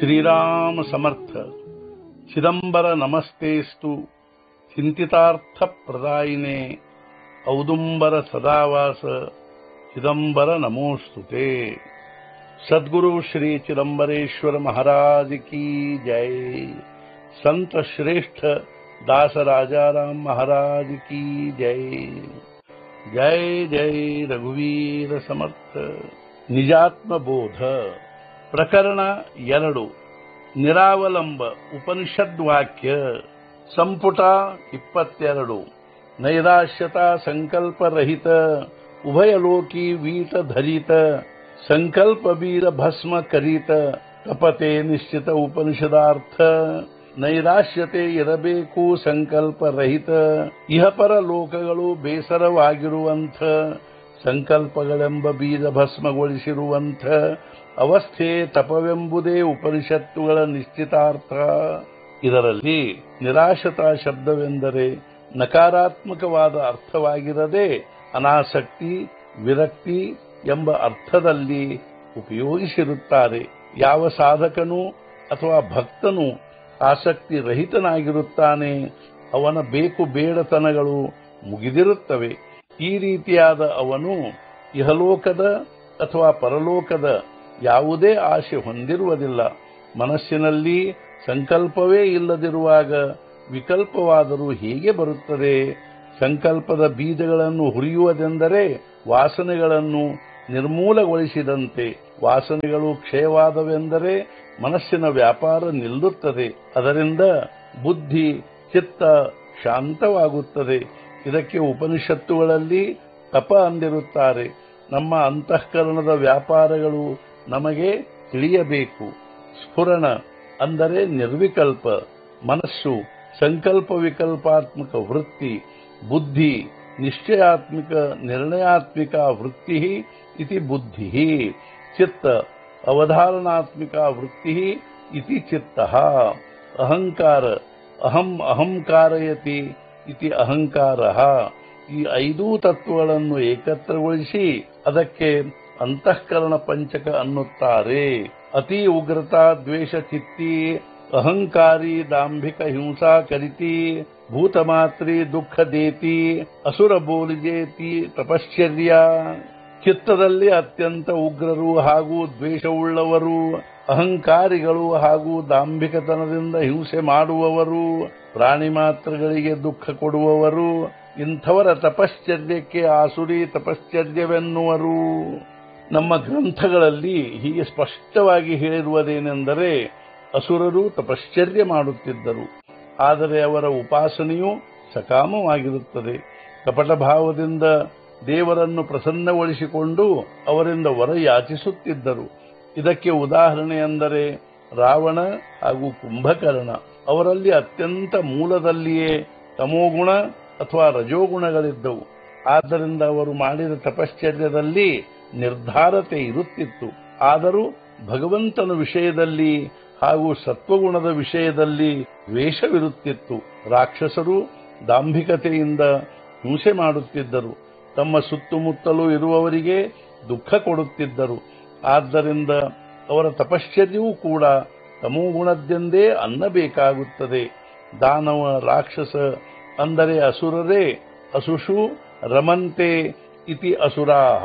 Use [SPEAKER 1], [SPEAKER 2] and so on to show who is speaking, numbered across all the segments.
[SPEAKER 1] श्रीराम समर्थ चिदंबर नमस्तेस्तु चिंतितार्थ प्रदायिने औदुंबर सदावास चिदंबर नमोस्तुते सद्गुरु श्री चिदंबरेश्वर महाराज की जय संत श्रेष्ठ दास राजाराम महाराज की जय जय जय ರಘುವೀರ ಸಮರ್ಥ ನಿಜಾತ್ಮ ಬೋಧ ಪ್ರಕರಣ ಎರಡು ನಿರಾವಲಂಬ ಉಪನಿಷದ್ ವಾಕ್ಯ ಸಂಪುಟ ಇಪ್ಪತ್ತೆರಡು ನೈರಾಶ್ಯತಾ ಸಂಕಲ್ಪರಹಿತ ಉಭಯಲೋಕಿ ವೀಟ ಧರಿತ ಸಂಕಲ್ಪ ಬೀರ ಭಸ್ಮ ಕರಿತ ತಪತೆ ನಿಶ್ಚಿತ ಉಪನಿಷದಾರ್ಥ ನೈರಾಶ್ಯತೆ ಇರಬೇಕು ಸಂಕಲ್ಪರಹಿತ ಇಹಪರ ಲೋಕಗಳು ಬೇಸರವಾಗಿರುವಂಥ ಸಂಕಲ್ಪಗಳೆಂಬ ಬೀಜ ಭಸ್ಮಗೊಳಿಸಿರುವಂಥ ಅವಸ್ಥೆ ತಪವೆಂಬುದೇ ಉಪನಿಷತ್ತುಗಳ ನಿಶ್ಚಿತಾರ್ಥ ಇದರಲ್ಲಿ ನಿರಾಶತಾ ಶಬ್ದವೆಂದರೆ ನಕಾರಾತ್ಮಕವಾದ ಅರ್ಥವಾಗಿರದೆ ಅನಾಸಕ್ತಿ ವಿರಕ್ತಿ ಎಂಬ ಅರ್ಥದಲ್ಲಿ ಉಪಯೋಗಿಸಿರುತ್ತಾರೆ ಯಾವ ಸಾಧಕನು ಅಥವಾ ಭಕ್ತನು ಆಸಕ್ತಿ ರಹಿತನಾಗಿರುತ್ತಾನೆ ಅವನ ಬೇಕು ಬೇಡತನಗಳು ಮುಗಿದಿರುತ್ತವೆ ಈ ರೀತಿಯಾದ ಅವನು ಇಹಲೋಕದ ಅಥವಾ ಪರಲೋಕದ ಯಾವುದೇ ಆಶೆ ಹೊಂದಿರುವುದಿಲ್ಲ ಮನಸ್ಸಿನಲ್ಲಿ ಸಂಕಲ್ಪವೇ ಇಲ್ಲದಿರುವಾಗ ವಿಕಲ್ಪವಾದರೂ ಹೇಗೆ ಬರುತ್ತದೆ ಸಂಕಲ್ಪದ ಬೀಜಗಳನ್ನು ಹುರಿಯುವುದೆಂದರೆ ವಾಸನೆಗಳನ್ನು ನಿರ್ಮೂಲಗೊಳಿಸಿದಂತೆ ವಾಸನೆಗಳು ಕ್ಷಯವಾದವೆಂದರೆ ಮನಸ್ಸಿನ ವ್ಯಾಪಾರ ನಿಲ್ಲುತ್ತದೆ ಅದರಿಂದ ಬುದ್ಧಿ ಚಿತ್ತ ಶಾಂತವಾಗುತ್ತದೆ ಇದಕ್ಕೆ ಉಪನಿಷತ್ತುಗಳಲ್ಲಿ ತಪ ಅಂದಿರುತ್ತಾರೆ ನಮ್ಮ ಅಂತಃಕರಣದ ವ್ಯಾಪಾರಗಳು ನಮಗೆ ತಿಳಿಯಬೇಕು ಸ್ಫುರಣ ಅಂದರೆ ನಿರ್ವಿಕಲ್ಪ ಮನಸ್ಸು ಸಂಕಲ್ಪ ವಿಕಲ್ಪಾತ್ಮಕ ವೃತ್ತಿ ಬುದ್ಧಿ ನಿಶ್ಚಯಾತ್ಮಿಕ ನಿರ್ಣಯಾತ್ಮಿಕ ವೃತ್ತಿ ಇತಿ ಬುದ್ಧಿ ಚಿತ್ತ ಅವಧಾರಣಾತ್ಮಿಕ ವೃತ್ತಿ ಇತಿ ಚಿತ್ತ ಅಹಂಕಾರ ಅಹಂ ಅಹಂಕಾರಯತಿ ಇತಿ ಅಹಂಕಾರ ಈ ಐದೂ ತತ್ವಗಳನ್ನು ಏಕತ್ರಗೊಳಿಸಿ ಅದಕ್ಕೆ ಅಂತಃಕರಣ ಪಂಚಕ ಅನ್ನುತ್ತಾರೆ ಅತಿ ಉಗ್ರತಾ ದ್ವೇಷ ಚಿತ್ತಿ ಅಹಂಕಾರಿ ದಾಂಭಿಕ ಹಿಂಸಾ ಕರಿತಿ ಭೂತಮಾತ್ರಿ ದುಃಖ ದೇತಿ ಅಸುರ ಬೋಲಿಜೇತಿ ತಪಶ್ಚರ್ಯ ಚಿತ್ತದಲ್ಲಿ ಅತ್ಯಂತ ಉಗ್ರರು ಹಾಗೂ ದ್ವೇಷವುಳ್ಳವರು ಅಹಂಕಾರಿಗಳು ಹಾಗೂ ದಾಂಭಿಕತನದಿಂದ ಹಿಂಸೆ ಮಾಡುವವರು ಪ್ರಾಣಿ ಮಾತ್ರಗಳಿಗೆ ದುಃಖ ಕೊಡುವವರು ಇಂಥವರ ತಪಶ್ಚರ್ಯಕ್ಕೆ ಆಸುರಿ ತಪಶ್ಚರ್ಯವೆನ್ನುವರು ನಮ್ಮ ಗ್ರಂಥಗಳಲ್ಲಿ ಹೀಗೆ ಸ್ಪಷ್ಟವಾಗಿ ಹೇಳಿರುವುದೇನೆಂದರೆ ಅಸುರರು ತಪಶ್ಚರ್ಯ ಮಾಡುತ್ತಿದ್ದರು ಆದರೆ ಅವರ ಉಪಾಸನೆಯು ಸಕಾಮವಾಗಿರುತ್ತದೆ ಕಪಟ ಭಾವದಿಂದ ದೇವರನ್ನು ಪ್ರಸನ್ನಗೊಳಿಸಿಕೊಂಡು ಅವರಿಂದ ವರ ಯಾಚಿಸುತ್ತಿದ್ದರು ಇದಕ್ಕೆ ಉದಾಹರಣೆ ಎಂದರೆ ರಾವಣ ಹಾಗೂ ಕುಂಭಕರ್ಣ ಅವರಲ್ಲಿ ಅತ್ಯಂತ ಮೂಲದಲ್ಲಿಯೇ ತಮೋಗುಣ ಅಥವಾ ರಜೋಗುಣಗಳಿದ್ದವು ಆದ್ದರಿಂದ ಅವರು ಮಾಡಿದ ತಪಶ್ಚರ್ಯದಲ್ಲಿ ನಿರ್ಧಾರತೆ ಇರುತ್ತಿತ್ತು ಆದರೂ ಭಗವಂತನ ವಿಷಯದಲ್ಲಿ ಹಾಗೂ ಸತ್ವಗುಣದ ವಿಷಯದಲ್ಲಿ ದ್ವೇಷವಿರುತ್ತಿತ್ತು ರಾಕ್ಷಸರು ದಾಂಭಿಕತೆಯಿಂದ ಹಿಂಸೆ ಮಾಡುತ್ತಿದ್ದರು ತಮ್ಮ ಸುತ್ತಮುತ್ತಲೂ ಇರುವವರಿಗೆ ದುಃಖ ಕೊಡುತ್ತಿದ್ದರು ಆದ್ದರಿಂದ ಅವರ ತಪಶ್ಚರ್ಯವೂ ಕೂಡ ತಮೋಗುಣದ್ದೆಂದೇ ಅನ್ನಬೇಕಾಗುತ್ತದೆ ದಾನವ ರಾಕ್ಷಸ ಅಂದರೆ ಅಸುರರೇ ಅಸುಷು ರಮಂತೆ ಇತಿ ಅಸುರಾಹ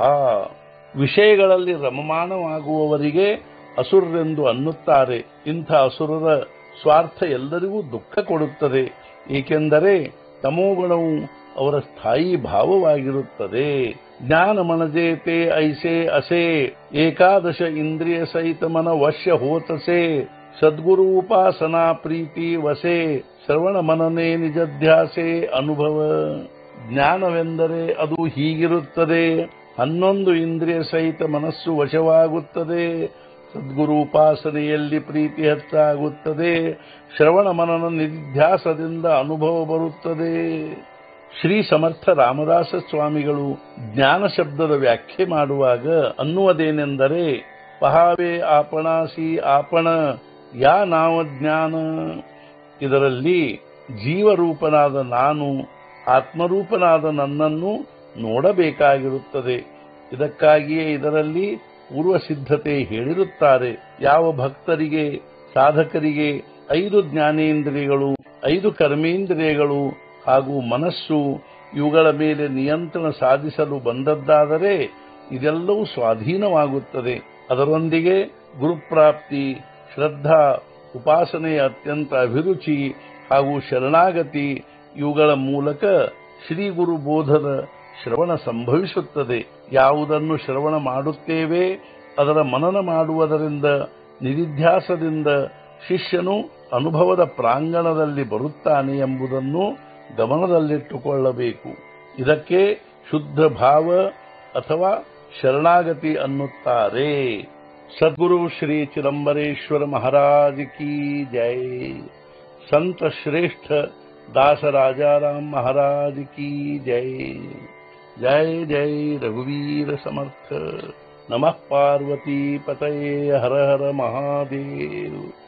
[SPEAKER 1] ವಿಷಯಗಳಲ್ಲಿ ರಮಮಾನವಾಗುವವರಿಗೆ ಅಸುರರೆಂದು ಅನ್ನುತ್ತಾರೆ ಇಂಥ ಅಸುರರ ಸ್ವಾರ್ಥ ಎಲ್ಲರಿಗೂ ದುಃಖ ಕೊಡುತ್ತದೆ ಏಕೆಂದರೆ ತಮೋಗುಣವು ಅವರ ಸ್ಥಾಯಿ ಭಾವವಾಗಿರುತ್ತದೆ ಜ್ಞಾನ ಮನಜೇತೆ ಐಸೆ ಅಸೆ ಏಕಾದಶ ಇಂದ್ರಿಯ ಸಹಿತ ಮನ ವಶ್ಯ ಹೋತಸೆ ಸದ್ಗುರು ಉಪಾಸನಾ ಪ್ರೀತಿ ವಸೆ ಶ್ರವಣ ಮನನೆ ನಿಜಧ್ಯಾಸೆ ಅನುಭವ ಜ್ಞಾನವೆಂದರೆ ಅದು ಹೀಗಿರುತ್ತದೆ ಹನ್ನೊಂದು ಇಂದ್ರಿಯ ಸಹಿತ ಮನಸ್ಸು ವಶವಾಗುತ್ತದೆ ಸದ್ಗುರು ಉಪಾಸನೆಯಲ್ಲಿ ಪ್ರೀತಿ ಹೆಚ್ಚಾಗುತ್ತದೆ ಶ್ರವಣ ಮನನ ನಿಧ್ಯಾಸದಿಂದ ಅನುಭವ ಬರುತ್ತದೆ ಶ್ರೀ ಸಮರ್ಥ ರಾಮದಾಸ ಸ್ವಾಮಿಗಳು ಜ್ಞಾನ ಶಬ್ದದ ವ್ಯಾಖ್ಯೆ ಮಾಡುವಾಗ ಅನ್ನುವುದೇನೆಂದರೆ ಪಹಾವೆ ಆಪಣಾಸಿ ಆಪಣ ಯಾ ನಾವ ಜ್ಞಾನ ಇದರಲ್ಲಿ ಜೀವರೂಪನಾದ ನಾನು ಆತ್ಮರೂಪನಾದ ನನ್ನನ್ನು ನೋಡಬೇಕಾಗಿರುತ್ತದೆ ಇದಕ್ಕಾಗಿಯೇ ಇದರಲ್ಲಿ ಪೂರ್ವ ಸಿದ್ಧತೆ ಹೇಳಿರುತ್ತಾರೆ ಯಾವ ಭಕ್ತರಿಗೆ ಸಾಧಕರಿಗೆ ಐದು ಜ್ಞಾನೇಂದ್ರಿಯಗಳು ಐದು ಕರ್ಮೇಂದ್ರಿಯಗಳು ಹಾಗೂ ಮನಸ್ಸು ಇವುಗಳ ಮೇಲೆ ನಿಯಂತ್ರಣ ಸಾಧಿಸಲು ಬಂದದ್ದಾದರೆ ಇದೆಲ್ಲವೂ ಸ್ವಾಧೀನವಾಗುತ್ತದೆ ಅದರೊಂದಿಗೆ ಗುರುಪ್ರಾಪ್ತಿ ಶ್ರದ್ಧಾ ಉಪಾಸನೆಯ ಅತ್ಯಂತ ಅಭಿರುಚಿ ಹಾಗೂ ಶರಣಾಗತಿ ಇವುಗಳ ಮೂಲಕ ಶ್ರೀ ಗುರು ಬೋಧದ ಶ್ರವಣ ಸಂಭವಿಸುತ್ತದೆ ಯಾವುದನ್ನು ಶ್ರವಣ ಮಾಡುತ್ತೇವೆ ಅದರ ಮನನ ಮಾಡುವುದರಿಂದ ನಿಧಿಧ್ಯಾಸದಿಂದ ಶಿಷ್ಯನು ಅನುಭವದ ಪ್ರಾಂಗಣದಲ್ಲಿ ಬರುತ್ತಾನೆ ಎಂಬುದನ್ನು ಗಮನದಲ್ಲಿಟ್ಟುಕೊಳ್ಳಬೇಕು ಇದಕ್ಕೆ ಶುದ್ಧ ಭಾವ ಅಥವಾ ಶರಣಾಗತಿ ಅನ್ನುತ್ತಾರೆ ಸದ್ಗುರು ಶ್ರೀ ಚಿದಂಬರೇಶ್ವರ ಮಹಾರಾಜ್ ಕಿ ಜೈ ಸಂತ ಶ್ರೇಷ್ಠ दास राजाराम महाराज की जय जय जय रघुवीर समर्थ नमः पार्वती पतये हर हर महादेव